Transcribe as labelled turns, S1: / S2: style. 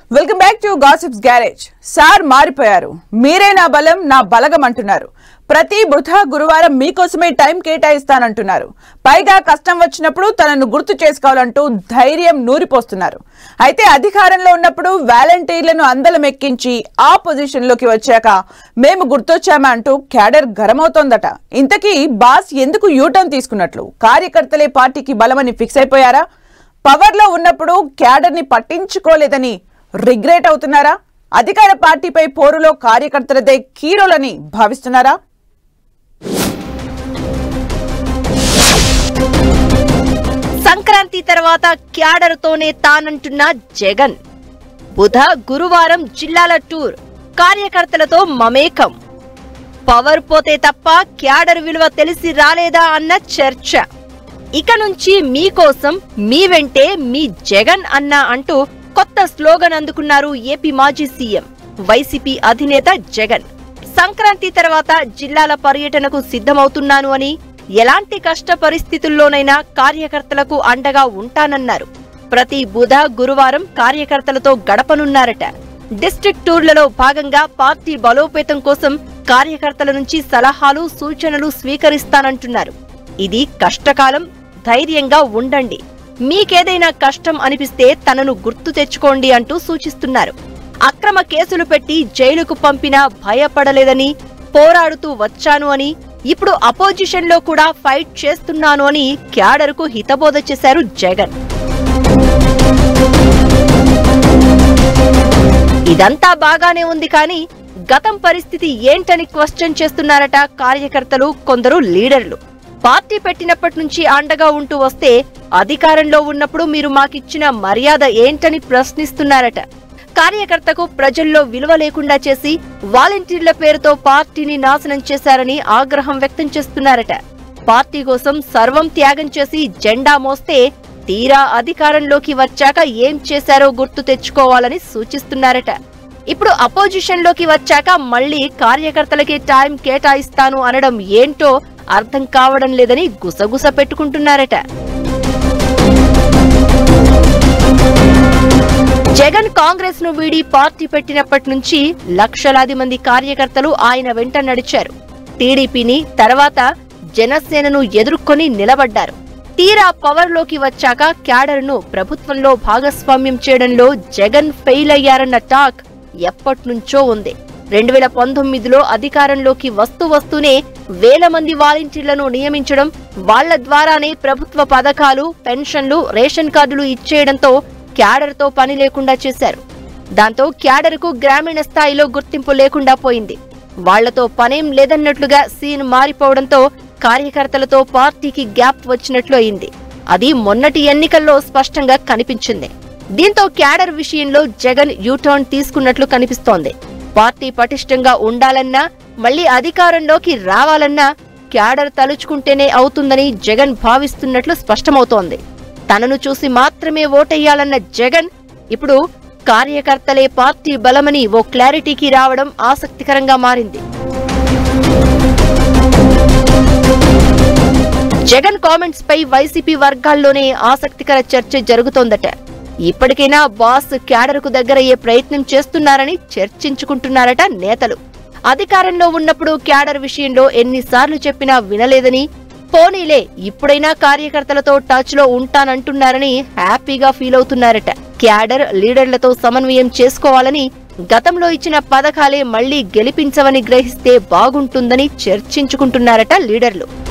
S1: welcome back to gossips garage sir మారిపోయారు మీరే నా బలం నా బలగం అంటున్నారు ప్రతి బుధ గురువారం మీకోసమే టైం కేటాయిస్తానంటున్నారు పైగా కష్టం వచ్చినప్పుడు తనను గుర్తు చేసుకోవాలంటూ ధైర్యం నూరిపోస్తున్నారు అయితే అధికారంలో ఉన్నప్పుడు వాలంటీర్లను అందలం ఎక్కించి ఆ పొజిషన్ లోకి వచ్చాక మేము గుర్తొచ్చామా అంటూ క్యాడర్ గరమవుతోందట ఇంతకీ బాస్ ఎందుకు యూటర్న్ తీసుకున్నట్లు కార్యకర్తలే పార్టీకి బలమని ఫిక్స్ అయిపోయారా పవర్ లో ఉన్నప్పుడు క్యాడర్ ని పట్టించుకోలేదని రిగ్రెట్ అవుతున్నారా అధికార పార్టీపై పోరులో కార్యకర్తలదే కీరోలని భావిస్తున్నారా
S2: సంక్రాంతి తర్వాత క్యాడర్తోనే తానంటున్న జగన్ బుధ గురువారం జిల్లాల టూర్ కార్యకర్తలతో మమేకం పవర్ పోతే తప్ప క్యాడర్ విలువ తెలిసి రాలేదా అన్న చర్చ ఇక నుంచి మీకోసం మీ వెంటే మీ జగన్ అన్న అంటూ కొత్త స్లోగన్ అందుకున్నారు ఏపీ మాజీ సీఎం వైసీపీ అధినేత జగన్ సంక్రాంతి తర్వాత జిల్లాల పర్యటనకు సిద్ధమవుతున్నాను అని ఎలాంటి కష్ట పరిస్థితుల్లోనైనా కార్యకర్తలకు అండగా ఉంటానన్నారు ప్రతి బుధ గురువారం కార్యకర్తలతో గడపనున్నారట డిస్ట్రిక్ట్ టూర్లలో భాగంగా పార్టీ బలోపేతం కోసం కార్యకర్తల నుంచి సలహాలు సూచనలు స్వీకరిస్తానంటున్నారు ఇది కష్టకాలం ధైర్యంగా ఉండండి మీకేదైనా కష్టం అనిపిస్తే తనను గుర్తు తెచ్చుకోండి అంటూ సూచిస్తున్నారు అక్రమ కేసులు పెట్టి జైలుకు పంపినా భయపడలేదని పోరాడుతూ వచ్చాను అని ఇప్పుడు అపోజిషన్ లో కూడా ఫైట్ చేస్తున్నాను అని క్యాడర్కు హితబోధ చేశారు జగన్ ఇదంతా బాగానే ఉంది కానీ గతం పరిస్థితి ఏంటని క్వశ్చన్ చేస్తున్నారట కార్యకర్తలు కొందరు లీడర్లు పార్టీ పెట్టినప్పటి నుంచి అండగా ఉంటూ వస్తే అధికారంలో ఉన్నప్పుడు మీరు మాకిచ్చిన మర్యాద ఏంటని ప్రశ్నిస్తున్నారట కార్యకర్తకు ప్రజల్లో విలువ లేకుండా చేసి వాలంటీర్ల పేరుతో పార్టీని నాశనం చేశారని ఆగ్రహం వ్యక్తం చేస్తున్నారట పార్టీ కోసం సర్వం త్యాగం చేసి జెండా మోస్తే తీరా అధికారంలోకి వచ్చాక ఏం చేశారో గుర్తు తెచ్చుకోవాలని సూచిస్తున్నారట ఇప్పుడు అపోజిషన్ లోకి వచ్చాక మళ్ళీ కార్యకర్తలకి టైం కేటాయిస్తాను అనడం ఏంటో అర్థం కావడం లేదని గుసగుస పెట్టుకుంటున్నారట జగన్ కాంగ్రెస్ ను వీడి పార్టీ పెట్టినప్పటి నుంచి లక్షలాది మంది కార్యకర్తలు ఆయన వెంట నడిచారు టీడీపీని తర్వాత జనసేనను ఎదుర్కొని నిలబడ్డారు తీరా పవర్ లోకి వచ్చాక క్యాడర్ ను ప్రభుత్వంలో భాగస్వామ్యం చేయడంలో జగన్ ఫెయిల్ అయ్యారన్న టాక్ ఎప్పట్నుంచో ఉంది రెండు వేల పంతొమ్మిదిలో అధికారంలోకి వస్తూ వస్తూనే వేల మంది వాలంటీర్లను నియమించడం వాళ్ల ద్వారానే ప్రభుత్వ పథకాలు పెన్షన్లు రేషన్ కార్డులు ఇచ్చేయడంతో క్యాడర్తో పని లేకుండా చేశారు దాంతో క్యాడర్కు గ్రామీణ స్థాయిలో గుర్తింపు లేకుండా పోయింది వాళ్లతో పనేం లేదన్నట్లుగా సీన్ మారిపోవడంతో కార్యకర్తలతో పార్టీకి గ్యాప్ వచ్చినట్లు అయింది అది మొన్నటి ఎన్నికల్లో స్పష్టంగా కనిపించింది దీంతో క్యాడర్ విషయంలో జగన్ యూటర్న్ తీసుకున్నట్లు కనిపిస్తోంది పార్టీ పటిష్టంగా ఉండాలన్నా మళ్లీ అధికారంలోకి రావాలన్నా క్యాడర్ తలుచుకుంటేనే అవుతుందని జగన్ భావిస్తున్నట్లు స్పష్టమవుతోంది తనను చూసి మాత్రమే ఓటెయ్యాలన్న జగన్ ఇప్పుడు కార్యకర్తలే పార్టీ బలమని ఓ క్లారిటీకి రావడం ఆసక్తికరంగా మారింది జగన్ కామెంట్స్ పై వైసీపీ వర్గాల్లోనే ఆసక్తికర చర్చ జరుగుతోందట ఇప్పటికైనా బాస్ క్యాడర్ కు దగ్గరయ్యే ప్రయత్నం చేస్తున్నారని చర్చించుకుంటున్నారట నేతలు అధికారంలో ఉన్నప్పుడు క్యాడర్ విషయంలో ఎన్నిసార్లు చెప్పినా వినలేదని పోనీలే ఇప్పుడైనా కార్యకర్తలతో టచ్ లో ఉంటానంటున్నారని హ్యాపీగా ఫీల్ అవుతున్నారట క్యాడర్ లీడర్లతో సమన్వయం చేసుకోవాలని గతంలో ఇచ్చిన పథకాలే మళ్లీ గెలిపించవని గ్రహిస్తే బాగుంటుందని చర్చించుకుంటున్నారట లీడర్లు